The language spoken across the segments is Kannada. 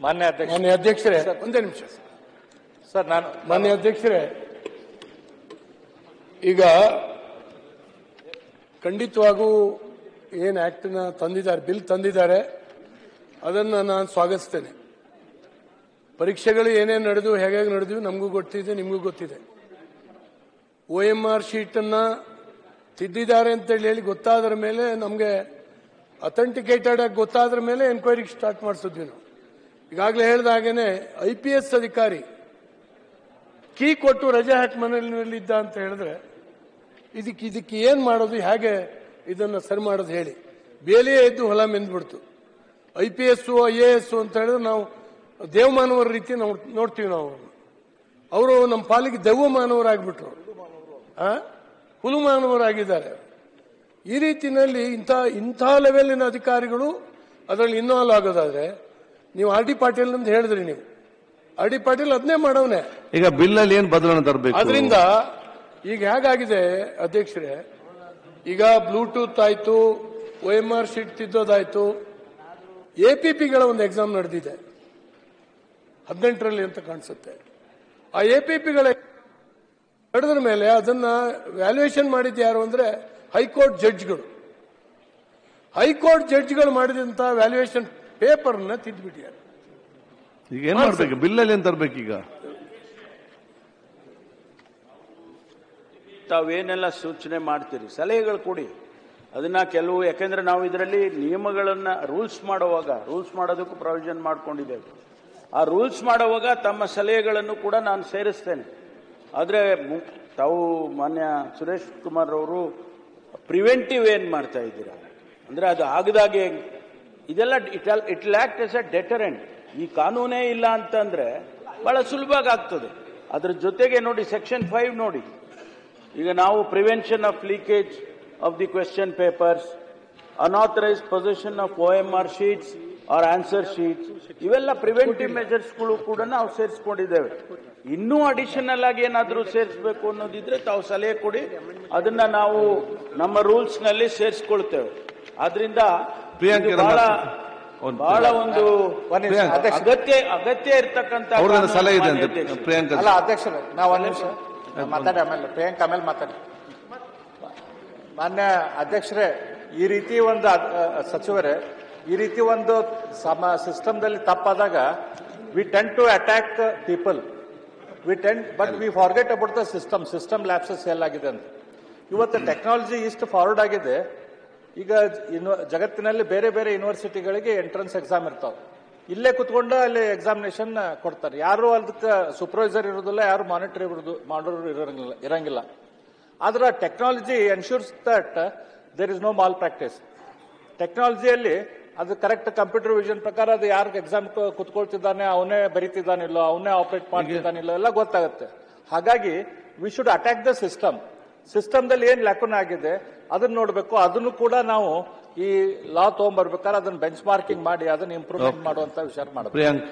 ಮಾನ್ಯ ಅಧ್ಯಕ್ಷ ಮಾನ್ಯ ಅಧ್ಯಕ್ಷರೇ ಒಂದೇ ನಿಮಿಷ ಸರ್ ನಾನು ಮಾನ್ಯ ಅಧ್ಯಕ್ಷರೇ ಈಗ ಖಂಡಿತವಾಗೂ ಏನು ಆಕ್ಟ್ನ ತಂದಿದ್ದಾರೆ ಬಿಲ್ ತಂದಿದ್ದಾರೆ ಅದನ್ನು ನಾನು ಸ್ವಾಗತಿಸ್ತೇನೆ ಪರೀಕ್ಷೆಗಳು ಏನೇನು ನಡೆದು ಹೇಗೆ ನಡೆದ್ವು ನಮಗೂ ಗೊತ್ತಿದೆ ನಿಮಗೂ ಗೊತ್ತಿದೆ ಒ ಎಂ ಆರ್ ಶೀಟನ್ನು ತಿದ್ದಿದ್ದಾರೆ ಅಂತೇಳಿ ಹೇಳಿ ಗೊತ್ತಾದ್ರ ಮೇಲೆ ನಮಗೆ ಅಥೆಂಟಿಕೇಟೆಡ್ ಆಗಿ ಗೊತ್ತಾದ್ರ ಮೇಲೆ ಎನ್ಕ್ವೈರಿ ಸ್ಟಾರ್ಟ್ ಮಾಡಿಸಿದ್ವಿ ನಾವು ಈಗಾಗಲೇ ಹೇಳಿದ ಹಾಗೇನೆ ಐ ಪಿ ಎಸ್ ಅಧಿಕಾರಿ ಕೀ ಕೊಟ್ಟು ರಜೆ ಹಾಕಿ ಮನೆಯಲ್ಲಿದ್ದ ಅಂತ ಹೇಳಿದ್ರೆ ಇದಕ್ಕೆ ಇದಕ್ಕೆ ಏನ್ ಮಾಡೋದು ಹೇಗೆ ಇದನ್ನ ಸರಿ ಮಾಡೋದು ಹೇಳಿ ಬೇಲಿಯೇ ಎದ್ದು ಹೊಲ ಮೆಂದ್ಬಿಡ್ತು I P S I A S ಅಂತ ಹೇಳಿದ್ರೆ ನಾವು ದೇವಮಾನವರ ರೀತಿ ನಾವು ನೋಡ್ತೀವಿ ನಾವು ಅವ್ರನ್ನ. ಅವರು ನಮ್ಮ ಪಾಲಿಗೆ ದೆವ್ವ ಮಾನವರಾಗ್ಬಿಟ್ರು ಆ? ಹುಲು ಮಾನವರಾಗಿದ್ದಾರೆ ಈ ರೀತಿನಲ್ಲಿ ಇಂಥ ಇಂಥ ಲೆವೆಲಿನ ಅಧಿಕಾರಿಗಳು ಅದರಲ್ಲಿ ಇನ್ವಾಲ್ವ್ ಆಗೋದಾದ್ರೆ ನೀವು ಆರ್ ಡಿ ಪಾಟೀಲ್ ಅಂತ ಹೇಳಿದ್ರಿ ನೀವು ಆರ್ ಡಿ ಪಾಟೀಲ್ ಅದನ್ನೇ ಮಾಡವನೆ ಈಗ ಬಿಲ್ ಅಲ್ಲಿ ಏನ್ ಬದಲಾವಣೆ ತರಬೇಕು ಅದರಿಂದ ಈಗ ಹೇಗಾಗಿದೆ ಅಧ್ಯಕ್ಷರೇ ಈಗ ಬ್ಲೂಟೂತ್ ಆಯ್ತು ಒ ಎಂ ಆರ್ ಶೀಟ್ ತಿದ್ದೋದಾಯ್ತು ಎಪಿಪಿಗಳ ಒಂದು ಎಕ್ಸಾಮ್ ನಡೆದಿದೆ ಹದಿನೆಂಟರಲ್ಲಿ ಅಂತ ಕಾಣಿಸುತ್ತೆ ಆ ಎಪಿಪಿಗಳ ನಡೆದ್ರ ಮೇಲೆ ಅದನ್ನ ವ್ಯಾಲ್ಯೂಯೇಷನ್ ಮಾಡಿದ್ದು ಯಾರು ಅಂದ್ರೆ ಹೈಕೋರ್ಟ್ ಜಡ್ಜ್ಗಳು ಹೈಕೋರ್ಟ್ ಜಡ್ಜ್ಗಳು ಮಾಡಿದಂತ ವ್ಯಾಲ್ಯೂಯೇಷನ್ ಪೇಪರ್ನ ತಿದ್ದುಬಿಟ್ಟಿದ್ದಾರೆ ಈಗ ಏನ್ ಮಾಡ್ಬೇಕು ಬಿಲ್ ಅಲ್ಲಿ ಏನ್ ತರ್ಬೇಕು ಈಗ ತಾವೇನೆಲ್ಲ ಸೂಚನೆ ಮಾಡ್ತೀರಿ ಸಲಹೆಗಳು ಕೊಡಿ ಅದನ್ನ ಕೆಲವು ಯಾಕೆಂದ್ರೆ ನಾವು ಇದರಲ್ಲಿ ನಿಯಮಗಳನ್ನ ರೂಲ್ಸ್ ಮಾಡುವಾಗ ರೂಲ್ಸ್ ಮಾಡೋದಕ್ಕೂ ಪ್ರಾವಿಷನ್ ಮಾಡ್ಕೊಂಡಿದ್ದೇವೆ ಆ ರೂಲ್ಸ್ ಮಾಡುವಾಗ ತಮ್ಮ ಸಲಹೆಗಳನ್ನು ಕೂಡ ನಾನು ಸೇರಿಸ್ತೇನೆ ಆದರೆ ಮು- ತಾವು ಮಾನ್ಯ ಸುರೇಶ್ ಕುಮಾರ್ ಅವರು ಪ್ರಿವೆಂಟಿವ್ ಏನ್ ಮಾಡ್ತಾ ಇದ್ದೀರಾ ಅಂದ್ರೆ ಅದು ಆಗದಾಗೆ ಇದೆಲ್ಲ it it lacked as a deterrent ಈ ಕಾನೂನೇ ಇಲ್ಲ ಅಂತಂದ್ರೆ ಬಹಳ ಸುಲಭವಾಗಿ ಆಗ್ತದೆ ಅದ್ರ ಜೊತೆಗೆ ನೋಡಿ ಸೆಕ್ಷನ್ ಫೈವ್ ನೋಡಿ ಈಗ ನಾವು prevention of leakage of the question papers unauthorised position of O M R sheets or answer sheets ಇವೆಲ್ಲ ಪ್ರಿವೆಂಟಿವ್ ಮೆಜರ್ಸ್ಗಳು ಕೂಡ ನಾವು ಸೇರಿಸ್ಕೊಂಡಿದ್ದೇವೆ ಇನ್ನೂ ಅಡಿಷನಲ್ ಆಗಿ ಏನಾದರೂ ಸೇರಿಸಬೇಕು ಅನ್ನೋದಿದ್ರೆ ತಾವು ಸಲಹೆ ಕೊಡಿ ಅದನ್ನ ನಾವು ನಮ್ಮ ರೂಲ್ಸ್ ನಲ್ಲಿ ಸೇರಿಸ್ಕೊಳ್ತೇವೆ ಆದ್ರಿಂದ ಪ್ರಿಯಾಂಕ್ ಇದು ಬಹಳ ಒಂದು- ಬಹಳ ಒಂದು ಒಂದ್ ನಿಮಿಷ, ಪ್ರಿಯಾಂಕ್, ಅಧ್ಯಕ್ಷ ಅಗತ್ಯ ಅಗತ್ಯ ಇರ್ತಕ್ಕಂಥ ಅವ್ರದ್ದು ಕಾನೂನು ಸಲಹೆ ಇದೆ ಮಾನ್ಯ ಅಂತ ಅಧ್ಯಕ್ಷ. ಪ್ರಿಯಾಂಕ ಅಲ್ಲ ಅಧ್ಯಕ್ಷರೇ ನಾವು ಒಂದ್ ನಿಮಿಷ ಮಾತಾಡಿ ಆಮೇಲೆ ಪ್ರಿಯಾಂಕ್ ಆಮೇಲೆ ಮಾತಾಡಿ ಮಾನ್ಯ ಅಧ್ಯಕ್ಷರೇ ಈ ರೀತಿ ಒಂದು ಅದ್- ಅ, ಸಚಿವರೇ ಈ ರೀತಿ ಒಂದು ಸಮ ಸಿಸ್ಟಮ್ದಲ್ಲಿ ತಪ್ಪಾದಾಗ we tend to attack people we tend but we forget about the system system lapses ಎಲ್ಲಾಗಿದೆ ಅಂತ ಇವತ್ತು ಟೆಕ್ನಾಲಜಿ ಇಷ್ಟು ಫಾರ್ವರ್ಡ್ ಆಗಿದೆ ಈಗ ಇನ್ನು ಜಗತ್ತಿನಲ್ಲಿ ಬೇರೆ ಬೇರೆ ಯೂನಿವರ್ಸಿಟಿಗಳಿಗೆ ಎಂಟ್ರೆನ್ಸ್ ಎಕ್ಸಾಮ್ ಇರ್ತಾವೆ ಇಲ್ಲೇ ಕುತ್ಕೊಂಡು ಅಲ್ಲಿ ಎಕ್ಸಾಮಿನೇಷನ್ ಕೊಡ್ತಾರೆ ಯಾರು ಅದಕ್ಕೆ ಸೂಪರ್ವೈಸರ್ ಇರೋದಿಲ್ಲ ಯಾರು ಮಾನಿಟರ್ ಇರೋದು ಮಾಡೋರು ಇರಂಗಿಲ್ಲ ಇರಂಗಿಲ್ಲ ಆದ್ರೆ technology ensures that there is no malpractice ಟೆಕ್ನಾಲಜಿಯಲ್ಲಿ ಅದು ಕರೆಕ್ಟ್ ಕಂಪ್ಯೂಟರ್ ವಿಷನ್ ಪ್ರಕಾರ ಅದು ಯಾರು ಎಕ್ಸಾಮ್ ಕುತ್ಕೊಳ್ತಿದ್ದಾನೆ ಅವನೇ ಬರೀತಿದ್ದಾನಿಲ್ಲೋ ಅವನೇ ಆಪರೇಟ್ ಮಾಡ್ತಿದ್ದಾನಿಲ್ಲೋ ಎಲ್ಲ ಗೊತ್ತಾಗುತ್ತೆ ಹಾಗಾಗಿ we should attack the system ಸಿಸ್ಟಮ್ದಲ್ಲಿ ಏನ್ ಲ್ಯಾಕುನ್ ಆಗಿದೆ ಅದನ್ನ ನೋಡಬೇಕು ಅದನ್ನು ಕೂಡ ನಾವು ಈ ಲಾ ತಗೊಂಡ್ಬರ್ಬೇಕಾದ್ರೆ ಅದನ್ನ ಬೆಂಚ್ ಮಾರ್ಕಿಂಗ್ ಮಾಡಿ ಅದನ್ನ ಇಂಪ್ರೂವ್ಮೆಂಟ್ ಮಾಡುವಂತ ವಿಚಾರ ಮಾಡಬೇಕು ಪ್ರಿಯಾಂಕ್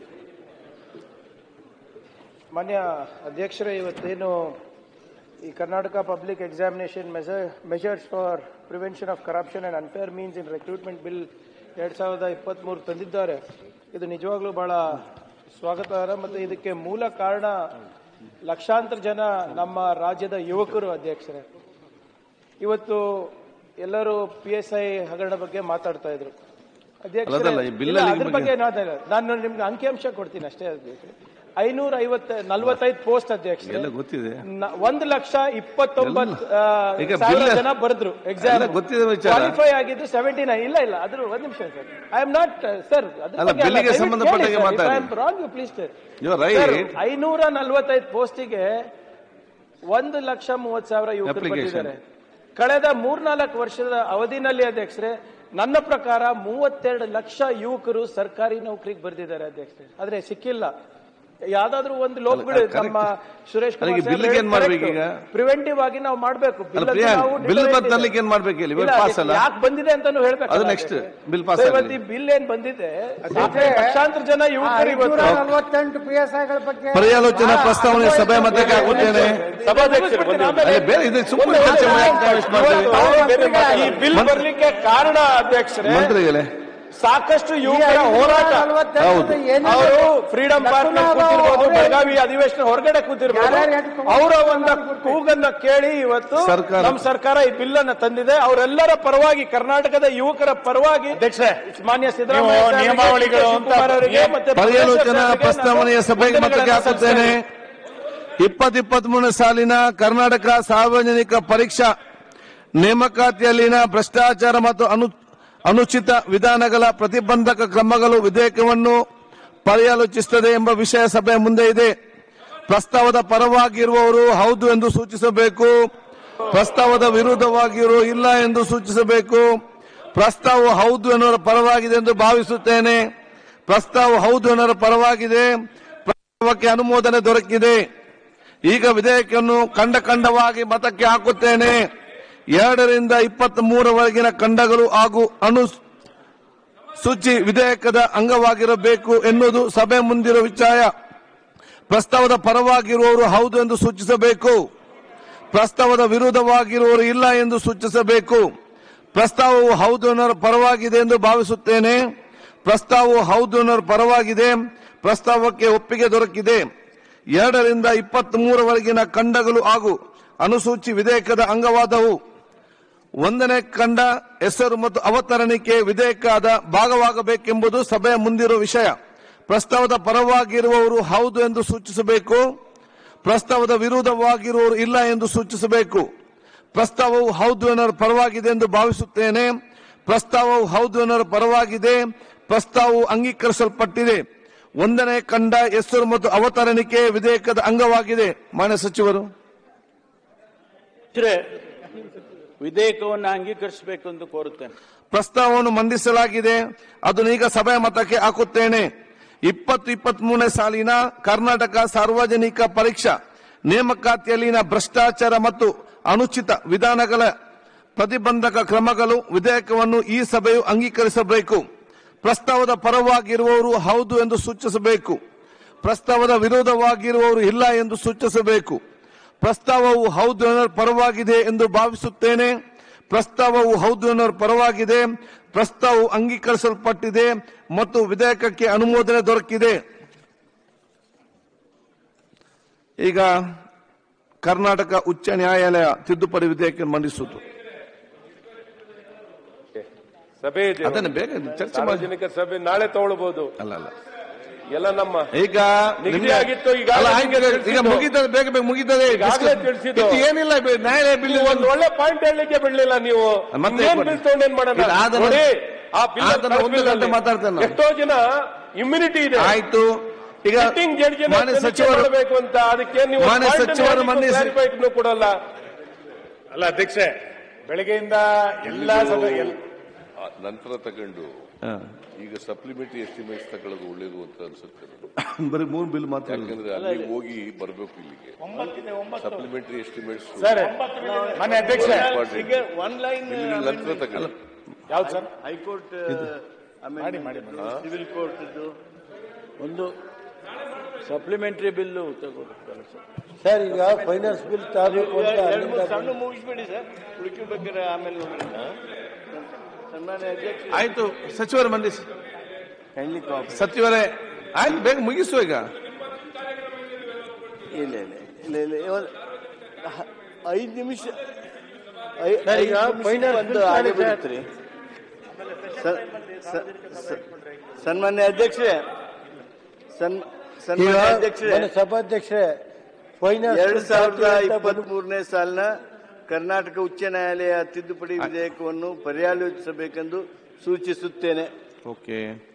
ಮಾನ್ಯ ಅಧ್ಯಕ್ಷರೇ ಇವತ್ತೇನು ಈ Karnataka public examination measures for prevention of corruption and unfair means in recruitment bill ಎರಡ್ ಸಾವಿರದ ಇಪ್ಪತ್ಮೂರು ತಂದಿದ್ದಾರೆ ಇದು ನಿಜವಾಗ್ಲೂ ಬಹಳ ಸ್ವಾಗತಾರ್ಹ ಮತ್ತು ಇದಕ್ಕೆ ಮೂಲ ಕಾರಣ ಲಕ್ಷಾಂತರ ಜನ ನಮ್ಮ ರಾಜ್ಯದ ಯುವಕರು ಅಧ್ಯಕ್ಷರೇ ಇವತ್ತು ಎಲ್ಲರೂ ಪಿ ಎಸ್ ಐ ಹಗರಣ ಬಗ್ಗೆ ಮಾತಾಡ್ತಾ ಇದ್ರು ಅಧ್ಯಕ್ಷರೇ, ಅಲ್ಲದಲ್ಲ, ಈ ಬಿಲ್ ಇಲ್ಲ, ಅಲ್ಲಿ ಅದ್ರ ಬಗ್ಗೆ- ಬಗ್ಗೆ ನಾನು ನಾನು ನಿಮ್ಗೆ ಅಂಕಿಅಂಶ ಕೊಡ್ತೀನಿ ಅಷ್ಟೇ ಅಧ್ಯಕ್ಷರೇ ಐನೂರ ಐವತ್ತ ನಲ್ವತ್ತೈದು ಪೋಸ್ಟ್ ಅಧ್ಯಕ್ಷರೇ ಎಲ್ಲ ಗೊತ್ತಿದೆ ನ- ಒಂದು ಲಕ್ಷ ಇಪ್ಪತ್ತೊಂಬತ್ತು ಆ, ಈಗ ಸಾವಿರ ಬಿಲ್- ಜನ ಬರೆದ್ರು ಎಕ್ಸಾಮ್ ಎಲ್ಲ ಗೊತ್ತಿದೆ ವಿಚಾರ. ಕ್ವಾಲಿಫೈ ಆಗಿದ್ದು ಸೆವೆಂಟಿ ನೈನ್ ಇಲ್ಲ ಇಲ್ಲ ಅದ್ರ ಒಂದ್ ನಿಮಿಷ sir I am not sir ಅಲ್ಲ, ಬಿಲ್ಲಿಗೆ ಸಂಬಂಧಪಟ್ಟಾಗೆ ಮಾತಾಡಿ. Wrong please sir You are right. ಐನೂರ ನಲ್ವತ್ತೈದು ಪೋಸ್ಟಿಗೆ ಒಂದು ಲಕ್ಷ ಮೂವತ್ತು ಸಾವಿರ ಯುವಕರು Application. ಬಂದಿದ್ದಾರೆ ಕಳೆದ ಮೂರ್ನಾಲ್ಕು ವರ್ಷದ ಅವಧಿನಲ್ಲಿ ಅಧ್ಯಕ್ಷರೇ ನನ್ನ ಪ್ರಕಾರ ಮೂವತ್ತೆರಡು ಲಕ್ಷ ಯುವಕರು ಸರ್ಕಾರಿ ನೌಕರಿಗೆ ಬರ್ದಿದ್ದಾರೆ ಅಧ್ಯಕ್ಷರೇ ಆದ್ರೆ ಸಿಕ್ಕಿಲ್ಲ ಯಾವ್ದಾದ್ರು ಒಂದು ಲೋಕಗಳು ಅಲ್ಲ, correct. ನಮ್ಮ ಸುರೇಶ್ ಅಲ್ಲ, ಈಗ ಬಿಲ್ಗೆ ಏನ್ ಮಾಡ್ಬೇಕು ಈಗ? ಪ್ರಿವೆಂಟಿವ್ ಆಗಿ ನಾವು ಮಾಡ್ಬೇಕು ಅಲ್ಲ, ಪ್ರಿಯಾಂಕ್, ಬಿಲ್ ತರ್ಲಿಕ್ಕೆ ಏನ್ ಮಾಡ್ಬೇಕು ಹೇಳಿ? ಇವಾಗ pass ಅಲ್ಲ? ಯಾಕೆ ಬಂದಿದೆ ಅಂತಾನು ಹೇಳ್ಬೇಕು ಅದು next. ಬಿಲ್ pass ಆಗ್ಲಿ. ಬಿಲ್ ಏನ್ ಬಂದಿದೆ ಲಕ್ಷಾಂತರ ಜನ ಯುವಕರು ಇವತ್ತು ನಲವತ್ತೆಂಟು ಪಿ ಎಸ್ ಐಗಳ ಬಗ್ಗೆ ಪರ್ಯಾಲೋಚನಾ ಪ್ರಸ್ತಾವನೆ ಸಭೆ ಮತಕ್ಕೆ ಹಾಕುತ್ತೇನೆ ಸಭಾಧ್ಯಕ್ಷರು ಬಂದಿದ್ದಾರೆ. ಅಲ್ಲ, ಬೇರೆ ಇದು ಸುಮ್ಮನೆ ಚರ್ಚೆ ಮಾಡಕ್ಕೆ ನಾವು ಇಷ್ಟು ಮಾಡ್ತೀವಿ. ಈ ಬಿಲ್ ಬರ್ಲಿಕ್ಕೆ ಕಾರಣ ಅಧ್ಯಕ್ಷರೇ ಮಂತ್ರಿಗಳೇ ಸಾಕಷ್ಟು ಯುವಕರ ಹೋರಾಟ ಹೌದು. ಅವರು ಫ್ರೀಡಂ ಪಾರ್ಕ್ ಕೂತಿರ್ಬೋದು ಬೆಳಗಾವಿ ಅಧಿವೇಶನ ಹೊರಗಡೆ ಕೂತಿರ್ಬೋದು ಯಾರ್ಯಾರು ಯಾಕೆ ತಗೊಂಡು ಅವರ ಒಂದು ಕೂಗನ್ನ ಕೇಳಿ ಇವತ್ತು ಸರ್ಕಾರ- ನಮ್ಮ ಸರ್ಕಾರ ಈ ಬಿಲ್ ಅನ್ನ ತಂದಿದೆ ಅವರೆಲ್ಲರ ಪರವಾಗಿ ಕರ್ನಾಟಕದ ಯುವಕರ ಪರವಾಗಿ ಮಾನ್ಯ ಸಿದ್ದರಾಮಯ್ಯ ನೀವು ಸಾಹೇಬರಿಗೆ, ನಿಯಮಾವಳಿಗಳು ಡಿ. ಕೆ. ಶಿವಕುಮಾರ್ ಅವರಿಗೆ ಮತ್ತೆ ಪರ್ಯಾಲೋಚನಾ ಪ್ರದೇಶ ಸಾಹೇಬರಿಗೆ ಪ್ರಸ್ತಾವನೆಯ ನಾನು ಸಭೆಗೆ ಮತಕ್ಕೆ ವಂದನೆಗಳನ್ನ ಹಾಕುತ್ತೇನೆ ಸಲ್ಲಿಸ್ತೇನೆ. ಇಪ್ಪತ್ ಇಪ್ಪತ್ತ್ ಮೂರನೇ ಸಾಲಿನ ಕರ್ನಾಟಕ ಸಾರ್ವಜನಿಕ ಪರೀಕ್ಷಾ ನೇಮಕಾತಿಯಲ್ಲಿನ ಭ್ರಷ್ಟಾಚಾರ ಮತ್ತು ಅನು ಅನುಚಿತ ವಿಧಾನಗಳ ಪ್ರತಿಬಂಧಕ ಕ್ರಮಗಳು ವಿಧೇಯಕವನ್ನು ಪರ್ಯಾಲೋಚಿಸುತ್ತದೆ ಎಂಬ ವಿಷಯ ಸಭೆಯ ಮುಂದೆ ಇದೆ ಪ್ರಸ್ತಾವದ ಪರವಾಗಿರುವವರು ಹೌದು ಎಂದು ಸೂಚಿಸಬೇಕು ಪ್ರಸ್ತಾವದ ವಿರುದ್ಧವಾಗಿರುವ ಇಲ್ಲ ಎಂದು ಸೂಚಿಸಬೇಕು ಪ್ರಸ್ತಾವವು ಹೌದು ಎನ್ನುವರ ಪರವಾಗಿದೆ ಎಂದು ಭಾವಿಸುತ್ತೇನೆ ಪ್ರಸ್ತಾವ ಹೌದು ಎನ್ನುವರ ಪರವಾಗಿದೆ ಪ್ರಸ್ತಾವಕ್ಕೆ ಅನುಮೋದನೆ ದೊರಕಿದೆ ಈಗ ವಿಧೇಯಕವನ್ನು ಖಂಡ ಖಂಡವಾಗಿ ಮತಕ್ಕೆ ಹಾಕುತ್ತೇನೆ ಎರಡರಿಂದ ಇಪ್ಪತ್ತ್ ಮೂರವರೆಗಿನ ಖಂಡಗಳು ಹಾಗೂ ಅನು ಸೂಚಿ ವಿಧೇಯಕದ ಅಂಗವಾಗಿರಬೇಕು ಎನ್ನುವುದು ಸಭೆ ಮುಂದಿರುವ ವಿಚಾರ ಪ್ರಸ್ತಾವದ ಪರವಾಗಿರುವವರು ಹೌದು ಎಂದು ಸೂಚಿಸಬೇಕು ಪ್ರಸ್ತಾವದ ವಿರುದ್ಧವಾಗಿರುವವರು ಇಲ್ಲ ಎಂದು ಸೂಚಿಸಬೇಕು ಪ್ರಸ್ತಾವವು ಹೌದು ಎನ್ನುವ ಪರವಾಗಿದೆ ಎಂದು ಭಾವಿಸುತ್ತೇನೆ ಪ್ರಸ್ತಾವವು ಹೌದು ಎನ್ನುವ ಪರವಾಗಿದೆ ಪ್ರಸ್ತಾವಕ್ಕೆ ಒಪ್ಪಿಗೆ ದೊರಕಿದೆ ಎರಡರಿಂದ ಇಪ್ಪತ್ತ್ ಮೂರವರೆಗಿನ ಖಂಡಗಳು ಹಾಗೂ ಅನುಸೂಚಿ ವಿಧೇಯಕದ ಅಂಗವಾದವು ಒಂದನೇ ಖಂಡ ಹೆಸರು ಮತ್ತು ಅವತರಣಿಕೆ ವಿಧೇಯಕದ ಭಾಗವಾಗಬೇಕೆಂಬುದು ಸಭೆಯ ಮುಂದಿರುವ ವಿಷಯ ಪ್ರಸ್ತಾವದ ಪರವಾಗಿರುವವರು ಹೌದು ಎಂದು ಸೂಚಿಸಬೇಕು ಪ್ರಸ್ತಾವದ ವಿರುದ್ಧವಾಗಿರುವವರು ಇಲ್ಲ ಎಂದು ಸೂಚಿಸಬೇಕು ಪ್ರಸ್ತಾವವು ಹೌದು ಎನ್ನುವ ಪರವಾಗಿದೆ ಎಂದು ಭಾವಿಸುತ್ತೇನೆ ಪ್ರಸ್ತಾವವು ಹೌದು ಎನ್ನುವ ಪರವಾಗಿದೆ ಪ್ರಸ್ತಾವವು ಅಂಗೀಕರಿಸಲ್ಪಟ್ಟಿದೆ ಒಂದನೇ ಖಂಡ ಹೆಸರು ಮತ್ತು ಅವತರಣಿಕೆ ವಿಧೇಯಕದ ಅಂಗವಾಗಿದೆ ಮಾನ್ಯ ಸಚಿವರು ಇದ್ರೆ ವಿಧೇಯಕವನ್ನು ಅಂಗೀಕರಿಸಬೇಕು ಎಂದು ಕೋರುತ್ತೇನೆ ಪ್ರಸ್ತಾವವನ್ನು ಮಂಡಿಸಲಾಗಿದೆ ಅದನ್ನು ಈಗ ಸಭೆಯ ಮತಕ್ಕೆ ಹಾಕುತ್ತೇನೆ ಇಪ್ಪತ್ತು ಇಪ್ಪತ್ತ್ ಮೂರನೇ ಸಾಲಿನ ಕರ್ನಾಟಕ ಸಾರ್ವಜನಿಕ ಪರೀಕ್ಷಾ ನೇಮಕಾತಿಯಲ್ಲಿನ ಭ್ರಷ್ಟಾಚಾರ ಮತ್ತು ಅನುಚಿತ ವಿಧಾನಗಳ ಪ್ರತಿಬಂಧಕ ಕ್ರಮಗಳು ವಿಧೇಯಕವನ್ನು ಈ ಸಭೆಯು ಅಂಗೀಕರಿಸಬೇಕು ಪ್ರಸ್ತಾವದ ಪರವಾಗಿರುವವರು ಹೌದು ಎಂದು ಸೂಚಿಸಬೇಕು ಪ್ರಸ್ತಾವದ ವಿರೋಧವಾಗಿರುವವರು ಇಲ್ಲ ಎಂದು ಸೂಚಿಸಬೇಕು ಪ್ರಸ್ತಾವವು ಹೌದು ಎನ್ನುವ ಪರವಾಗಿದೆ ಎಂದು ಭಾವಿಸುತ್ತೇನೆ ಪ್ರಸ್ತಾವವು ಹೌದು ಎನ್ನುವ ಪರವಾಗಿದೆ ಪ್ರಸ್ತಾವವು ಅಂಗೀಕರಿಸಲ್ಪಟ್ಟಿದೆ ಮತ್ತು ವಿಧೇಯಕಕ್ಕೆ ಅನುಮೋದನೆ ದೊರಕಿದೆ ಈಗ ಕರ್ನಾಟಕ ಉಚ್ಚ ನ್ಯಾಯಾಲಯ ತಿದ್ದುಪಡಿ ವಿಧೇಯಕ ಮಂಡಿಸುವುದು ಸಭೆ ಇದೆ ಅದನ್ನು ಬೇಗ ಚರ್ಚೆ ಮಾಡಿ ಸಾರ್ವಜನಿಕ ಸಭೆ ನಾಳೆ ತಗೊಳ್ಬಹುದು ಅಲ್ಲ ಅಲ್ಲ ಎಲ್ಲ ನಮ್ಮ ಈಗ ನಿಗದಿ ನಿಮ್ಗೆ- ಆಗಿತ್ತು, ಈಗ ಅಲ್ಲ, ನಿಮ್ಗೆ ಆಯ್ತು, ಈಗ ತಿಳಿಸಿದ್ದು. ಮುಗಿತದೆ ಬೇಗ ಬೇಗ ಮುಗಿತದೆ ಈಗಾಗಲೇ ತಿಳಿಸಿದ್ದು. ಇದು ಏನಿಲ್ಲ ಬಿ- ನ್ಯಾಯಾಲಯ ಬಿಲ್ ನೀವು ಒಂದ್ ಒಳ್ಳೆ ಪಾಯಿಂಟ್ ಹೇಳಲಿಕ್ಕೆ ಬಿಡ್ಲಿಲ್ಲ ನೀವು ಮತ್ತೆ ಇನ್ನೇನ್ ಕೊಡಿ. ಬಿಲ್ ತಗೊಂಡೇನ್ ಮಾಡೋಣ ಇಲ್ಲ, ಅದನ್ನ- ನೋಡಿ ಆ ಬಿಲ್ ಅದನ್ನ ಒಂದು ಗಂಟೆ ಮಾತಾಡ್ತೇನೆ ನಾನು. ಎಷ್ಟೋ ಜನ ಇಮ್ಯುನಿಟಿ ಇದೆ ಆಯ್ತು ಈಗ ಸಿಟ್ಟಿಂಗ್ ಜಡ್ಜ್ ಮಾನ್ಯ ಸಚಿವರು ಮಾಡಬೇಕು ಅಂತ ಅದಕ್ಕೆ ನೀವು ಮಾನ್ಯ point ಅನ್ನು ಸಚಿವರು ಹೇಳಲಿಕ್ಕೆ ಮಂಡಿಸಿ. clarify ಕೊಡಲ್ಲ ಅಲ್ಲ ಅಧ್ಯಕ್ಷೆ ಬೆಳಗ್ಗೆಯಿಂದ ಎಲ್ಲಾ ಸಭೆ ಎಲ್- ಆ ನಂತರ ತಗೊಂಡು ಈಗ ಸಪ್ಲಿಮೆಂಟರಿ ಎಸ್ಟಿಮೇಟ್ಸ್ ತಗೊಳ್ಳೋದು ಒಳ್ಳೇದು ಅಂತ ಅನ್ಸುತ್ತೆ ನನಗೆ. ಬರೀ ಮೂರು ಬಿಲ್ ಮಾತ್ರ ಯಾಕಂದ್ರೆ ಅಲ್ಲಿ ಹೋಗಿ ಬರಬೇಕು ಇಲ್ಲಿಗೆ ಸಪ್ಲಿಮೆಂಟರಿ ಎಸ್ಟಿಮೇಟ್ಸ್ ಸರ್ ಮಾನ್ಯ ಅಧ್ಯಕ್ಷೆ ಈಗ ಒನ್ ಲೈನ್ ನಂತರ ತಗೊಳ್ಳಿ ಯಾವ್ದು ಸರ್ ಹೈಕೋರ್ಟ್ ಆಮೇಲೆ ಸಿವಿಲ್ ಕೋರ್ಟ್ ಒಂದು ಸಪ್ಲಿಮೆಂಟರಿ ಬಿಲ್ಲು ತಗೋಬೇಕಲ್ಲ ಸರ್ ಸರ್ ಈಗ ಫೈನಾನ್ಸ್ ಬಿಲ್ ತರಬೇಕು ಅಂತ ಎರಡು ಮೂರು ಸಣ್ಣ ಮುಗಿಸ್ಬಿಡಿ ಸರ್ ಉಳಿಕೆ ಆಮೇಲೆ ನೋಡೋಣ. ಸನ್ಮಾನ್ಯ ಅಧ್ಯಕ್ಷ ಆಯ್ತು ಸಚಿವರು ಮಂಡಿಸಿ ಸಚಿವರೇ ಆಯ್ತು ಬೇಗ ಮುಗಿಸು ಈಗ ಇಲ್ಲ ಇಲ್ಲ ಇಲ್ಲ ಇಲ್ಲ ಇವತ್ತು ಹ- ಐದು ನಿಮಿಷ ಐ- ಸರ್, ಐದು ಈಗ ನಿಮಿಷಕ್ಕೆ ಫೈನಲ್ ಒಂದು ಬಿಲ್ ಆಗಿ ಸರ್. ಬಿಡುತ್ತೆ ರೀ. ಸ- ಸ- ಸ- ಸನ್ಮಾನ್ಯ ಅಧ್ಯಕ್ಷರೇ ಸನ್ ಈಗ ಸನ್ಮಾನ್ಯ ಅಧ್ಯಕ್ಷರೇ ಮಾನ್ಯ ಸಭಾಧ್ಯಕ್ಷರೇ ಫೈನಾನ್ಸ್ ಎರಡು ಬಿಲ್ ಸಾವಿರದ ತರ್ತೀವಿ ಅಂತ ಇಪ್ಪತ್ತ್ ಮೂರನೇ ಸಾಲಿನ ಕರ್ನಾಟಕ ಉಚ್ಚ ನ್ಯಾಯಾಲಯ ತಿದ್ದುಪಡಿ ವಿಧೇಯಕವನ್ನು ಪರ್ಯಾಲೋಚಿಸಬೇಕೆಂದು ಸೂಚಿಸುತ್ತೇನೆ ಓಕೆ